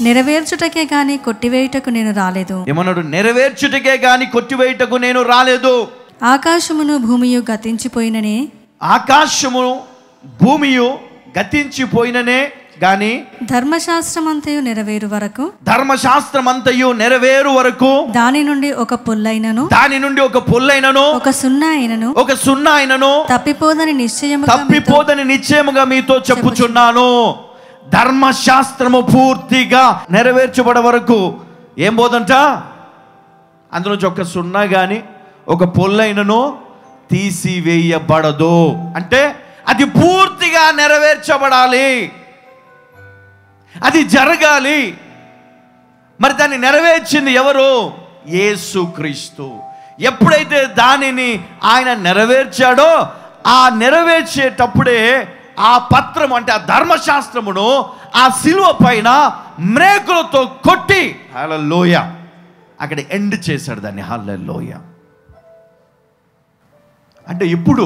నెరవేర్చుటకే గాని కొట్టివేయుటకు నేను రాలేదు ఏమన్నాడు నెరవేర్చుటకే గాని కొట్టివేయుటకు నేను రాలేదు ఆకాశమును భూమియు గతించిపోయిననే ఆకాశము భూమియు గతించిపోయిననే గాని ధర్మశాస్త్రమంతయు నెరవేరు వరకు ధర్మశాస్త్రమంతయు నెరవేరు వరకు దాని నుండి ఒక పొల్లైనను దాని నుండి ఒక పొల్లైనను ఒక సున్నా అయినను ఒక సున్నా అయినను తప్పిపోదని నిశ్చయముగా మీతో తప్పిపోదని నిశ్చయముగా మీతో చెప్పుచున్నాను ధర్మశాస్త్రము పూర్తిగా నెరవేర్చబడ వరకు ఏం పోదంట అందులో నుంచి ఒక సున్నా కానీ ఒక పొల్లైనను తీసివేయబడదు అంటే అది పూర్తిగా నెరవేర్చబడాలి అది జరగాలి మరి దాన్ని నెరవేర్చింది ఎవరు యేసుక్రీస్తు ఎప్పుడైతే దానిని ఆయన నెరవేర్చాడో ఆ నెరవేర్చేటప్పుడే ఆ పత్రం అంటే ఆ ధర్మశాస్త్రమును ఆ శిలువ పైన మ్రేకులతో కొట్టి లోయ అక్కడ ఎండ్ చేశాడు దాన్ని లోయ అంటే ఇప్పుడు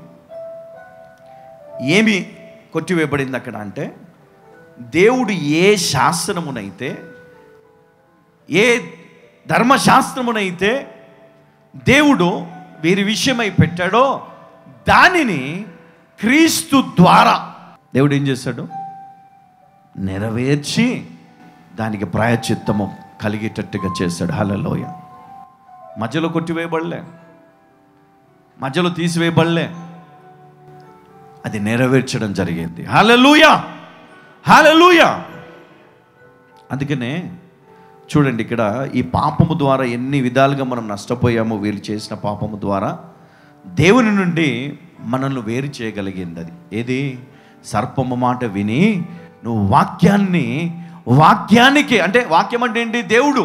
ఏమి కొట్టివేయబడింది అక్కడ అంటే దేవుడు ఏ శాస్త్రమునైతే ఏ ధర్మశాస్త్రమునైతే దేవుడు వీరి విషయమై పెట్టాడో దానిని క్రీస్తు ద్వారా దేవుడు ఏం చేశాడు నెరవేర్చి దానికి ప్రాయచిత్తము కలిగేటట్టుగా చేశాడు హలలోయ మధ్యలో కొట్టివేయబడలే మధ్యలో తీసివేయబడలే అది నెరవేర్చడం జరిగింది హలలుయ హలలుయ అందుకనే చూడండి ఇక్కడ ఈ పాపము ద్వారా ఎన్ని విధాలుగా మనం నష్టపోయామో వీళ్ళు చేసిన పాపము ద్వారా దేవుని నుండి మనల్ని వేరు చేయగలిగింది అది ఏది సర్పము మాట విని నువ్వు వాక్యాన్ని వాక్యానికి అంటే వాక్యం అంటే ఏంటి దేవుడు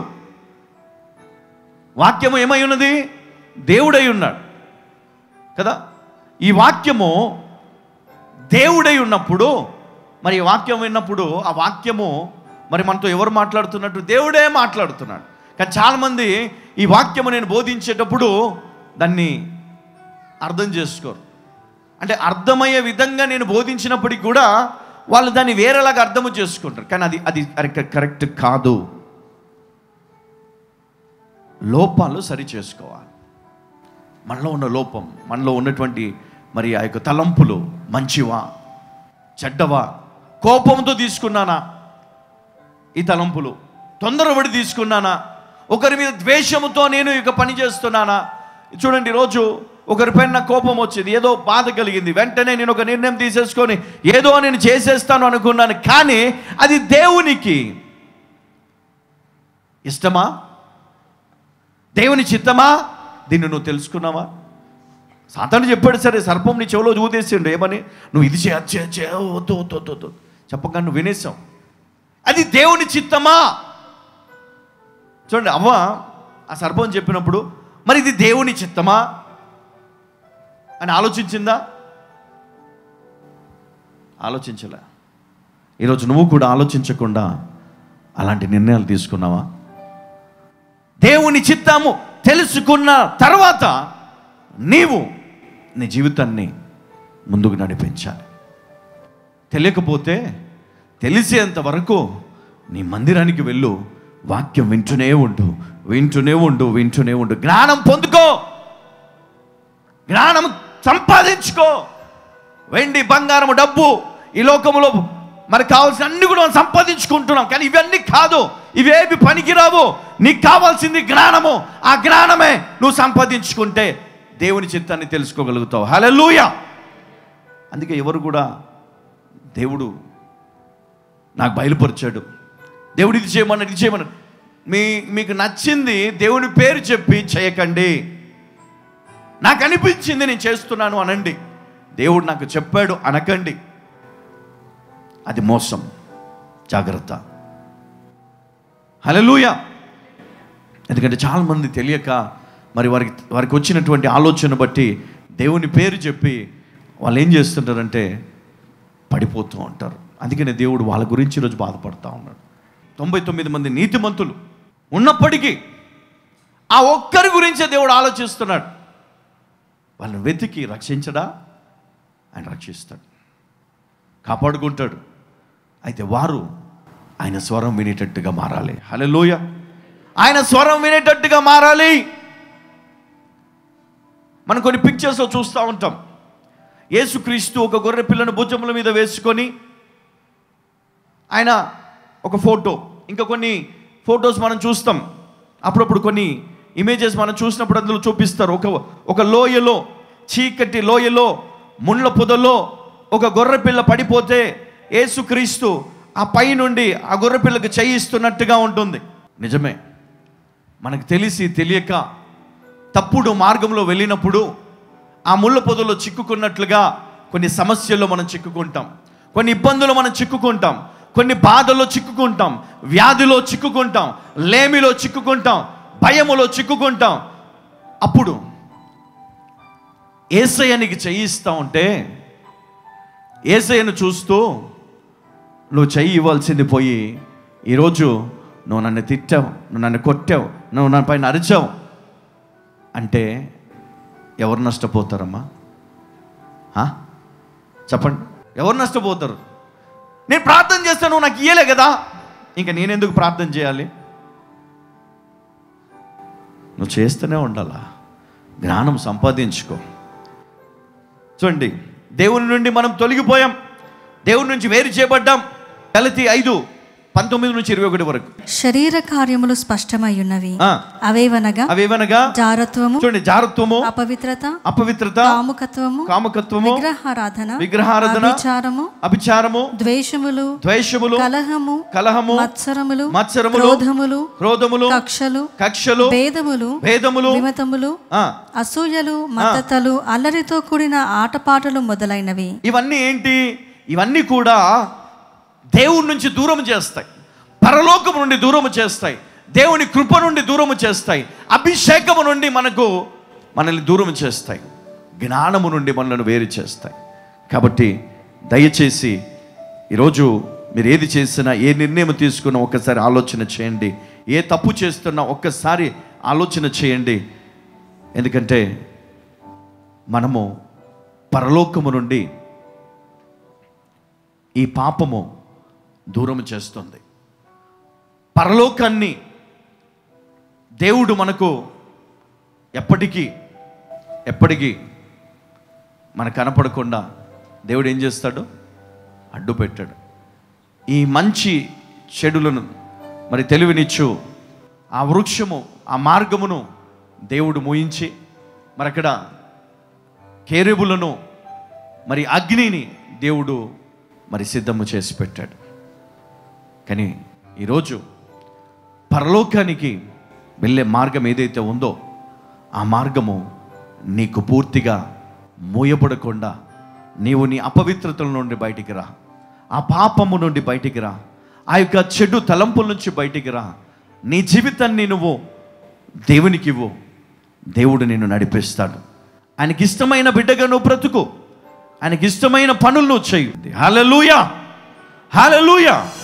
వాక్యము ఏమై ఉన్నది దేవుడై ఉన్నాడు కదా ఈ వాక్యము దేవుడై ఉన్నప్పుడు మరి ఈ వాక్యం విన్నప్పుడు ఆ వాక్యము మరి మనతో ఎవరు మాట్లాడుతున్నట్టు దేవుడే మాట్లాడుతున్నాడు కానీ చాలామంది ఈ వాక్యము నేను బోధించేటప్పుడు దాన్ని అర్థం చేసుకోరు అంటే అర్థమయ్యే విధంగా నేను బోధించినప్పటికి కూడా వాళ్ళు దాన్ని వేరేలాగా అర్థము చేసుకుంటారు కానీ అది అది కరెక్ట్ కాదు లోపాలు సరి చేసుకోవాలి మనలో ఉన్న లోపం మనలో ఉన్నటువంటి మరి ఆ యొక్క తలంపులు మంచివా చెడ్డవా కోపంతో తీసుకున్నానా ఈ తలంపులు తొందరపడి తీసుకున్నానా ఒకరి మీద ద్వేషముతో నేను ఇక పని చేస్తున్నానా చూడండి రోజు ఒకరిపైన నాకు కోపం వచ్చింది ఏదో బాధ కలిగింది వెంటనే నేను ఒక నిర్ణయం తీసేసుకొని ఏదో నేను చేసేస్తాను అనుకున్నాను కానీ అది దేవునికి ఇష్టమా దేవుని చిత్తమా దీన్ని నువ్వు తెలుసుకున్నావా సాతాను చెప్పాడు సరే సర్పం నీ చెవిలో చూదేసిండు ఏమని నువ్వు ఇది చేయ చే చే వద్దు వద్దు వద్దు వద్దు చెప్పగా నువ్వు వినేసావు అది దేవుని చిత్తమా చూడండి అవ్వ ఆ సర్పం చెప్పినప్పుడు మరి ఇది దేవుని చిత్తమా అని ఆలోచించిందా ఆలోచించలే ఈరోజు నువ్వు కూడా ఆలోచించకుండా అలాంటి నిర్ణయాలు తీసుకున్నావా దేవుని చిత్తము తెలుసుకున్న తర్వాత నీవు నీ జీవితాన్ని ముందుకు నడిపించాలి తెలియకపోతే తెలిసేంత వరకు నీ మందిరానికి వెళ్ళు వాక్యం వింటూనే ఉండు వింటూనే ఉండు వింటూనే ఉండు జ్ఞానం పొందుకో జ్ఞానం సంపాదించుకో వెండి బంగారం డబ్బు ఈ లోకంలో మనకు కావాల్సిన అన్ని కూడా మనం సంపాదించుకుంటున్నాం కానీ ఇవన్నీ కాదు ఇవేవి పనికిరావు నీకు కావాల్సింది జ్ఞానము ఆ జ్ఞానమే నువ్వు సంపాదించుకుంటే దేవుని చిత్తాన్ని తెలుసుకోగలుగుతావు హలలుయ అందుకే ఎవరు కూడా దేవుడు నాకు బయలుపరిచాడు దేవుడు ఇది చేయమన్నాడు ఇది చేయమన్నాడు మీ మీకు నచ్చింది దేవుని పేరు చెప్పి చేయకండి నాకు అనిపించింది నేను చేస్తున్నాను అనండి దేవుడు నాకు చెప్పాడు అనకండి అది మోసం జాగ్రత్త హలలుయ ఎందుకంటే చాలామంది తెలియక మరి వారికి వారికి వచ్చినటువంటి ఆలోచన బట్టి దేవుని పేరు చెప్పి వాళ్ళు ఏం చేస్తుంటారంటే పడిపోతూ ఉంటారు అందుకనే దేవుడు వాళ్ళ గురించి ఈరోజు బాధపడతా ఉన్నాడు తొంభై తొమ్మిది మంది నీతిమంతులు ఉన్నప్పటికీ ఆ ఒక్కరి గురించే దేవుడు ఆలోచిస్తున్నాడు వాళ్ళని వెతికి రక్షించడా ఆయన రక్షిస్తాడు కాపాడుకుంటాడు అయితే వారు ఆయన స్వరం వినేటట్టుగా మారాలి హలోయ ఆయన స్వరం వినేటట్టుగా మారాలి మనం కొన్ని పిక్చర్స్లో చూస్తూ ఉంటాం యేసుక్రీస్తు ఒక గొర్రె పిల్లను భుజముల మీద వేసుకొని ఆయన ఒక ఫోటో ఇంకా కొన్ని ఫొటోస్ మనం చూస్తాం అప్పుడప్పుడు కొన్ని ఇమేజెస్ మనం చూసినప్పుడు అందులో చూపిస్తారు ఒక ఒక లోయలో చీకటి లోయలో ముళ్ళ పొదలో ఒక గొర్రె పిల్ల పడిపోతే యేసుక్రీస్తు ఆ పై నుండి ఆ గొర్రె పిల్లకు చేయిస్తున్నట్టుగా ఉంటుంది నిజమే మనకు తెలిసి తెలియక తప్పుడు మార్గంలో వెళ్ళినప్పుడు ఆ ముళ్ళ పొదలో చిక్కుకున్నట్లుగా కొన్ని సమస్యల్లో మనం చిక్కుకుంటాం కొన్ని ఇబ్బందులు మనం చిక్కుకుంటాం కొన్ని బాధల్లో చిక్కుకుంటాం వ్యాధిలో చిక్కుకుంటాం లేమిలో చిక్కుకుంటాం భయములో చిక్కుకుంటాం అప్పుడు ఏసయ్యనికి చేయిస్తా ఉంటే ఏసయ్యను చూస్తూ నువ్వు చెయ్యి ఇవ్వాల్సింది పోయి ఈరోజు నువ్వు నన్ను తిట్టావు నువ్వు నన్ను కొట్టావు నువ్వు నా పైన అరిచావు అంటే ఎవరు నష్టపోతారమ్మా ఆ? చెప్పండి ఎవరు నష్టపోతారు నేను ప్రార్థన చేస్తాను నువ్వు నాకు ఇయ్యలే కదా ఇంకా నేనెందుకు ప్రార్థన చేయాలి నువ్వు చేస్తూనే ఉండాలా జ్ఞానం సంపాదించుకో చూడండి దేవుని నుండి మనం తొలగిపోయాం దేవుని నుంచి వేరు చేయబడ్డాం కలితి ఐదు పంతొమ్మిది నుంచి ఇరవై ఒకటి వరకు శరీర కార్యములు స్పష్టమై ఉన్నవి ఆ, అవేవనగా అవేవనగా జారత్వము చూడండి జారత్వము అపవిత్రత అపవిత్రత కాముకత్వము కామకత్వము విగ్రహారాధన విగ్రహారాధన విచారము అభిచారము ద్వేషములు ద్వేషములు కలహము కలహము మత్సరములు మత్సరములు క్రోధములు క్రోధములు కక్షలు కక్షలు భేదములు భేదములు విమతములు ఆ, అసూయలు మద్దతలు అల్లరితో కూడిన ఆటపాటలు మొదలైనవి ఇవన్నీ ఏంటి ఇవన్నీ కూడా దేవుడి నుంచి దూరం చేస్తాయి పరలోకము నుండి దూరము చేస్తాయి దేవుని కృప నుండి దూరము చేస్తాయి అభిషేకము నుండి మనకు మనల్ని దూరం చేస్తాయి జ్ఞానము నుండి మనల్ని వేరు చేస్తాయి కాబట్టి దయచేసి ఈరోజు మీరు ఏది చేసినా ఏ నిర్ణయం తీసుకున్నా ఒక్కసారి ఆలోచన చేయండి ఏ తప్పు చేస్తున్నా ఒక్కసారి ఆలోచన చేయండి ఎందుకంటే మనము పరలోకము నుండి ఈ పాపము దూరం చేస్తుంది పరలోకాన్ని దేవుడు మనకు ఎప్పటికీ ఎప్పటికీ మనకు కనపడకుండా దేవుడు ఏం చేస్తాడు అడ్డు పెట్టాడు ఈ మంచి చెడులను మరి తెలివినిచ్చు ఆ వృక్షము ఆ మార్గమును దేవుడు మోయించి మరి అక్కడ కేరుబులను మరి అగ్నిని దేవుడు మరి సిద్ధము చేసి పెట్టాడు కానీ ఈరోజు పరలోకానికి వెళ్ళే మార్గం ఏదైతే ఉందో ఆ మార్గము నీకు పూర్తిగా మూయబడకుండా నీవు నీ అపవిత్రతల నుండి బయటికి రా ఆ పాపము నుండి బయటికి రా ఆ యొక్క చెడు తలంపుల నుంచి బయటికి రా నీ జీవితాన్ని నువ్వు దేవునికి ఇవ్వు దేవుడు నిన్ను నడిపిస్తాడు ఆయనకి ఇష్టమైన బిడ్డగా నువ్వు బ్రతుకు ఆయనకి ఇష్టమైన పనులు నువ్వు చేయు హలలుయా హలలుయా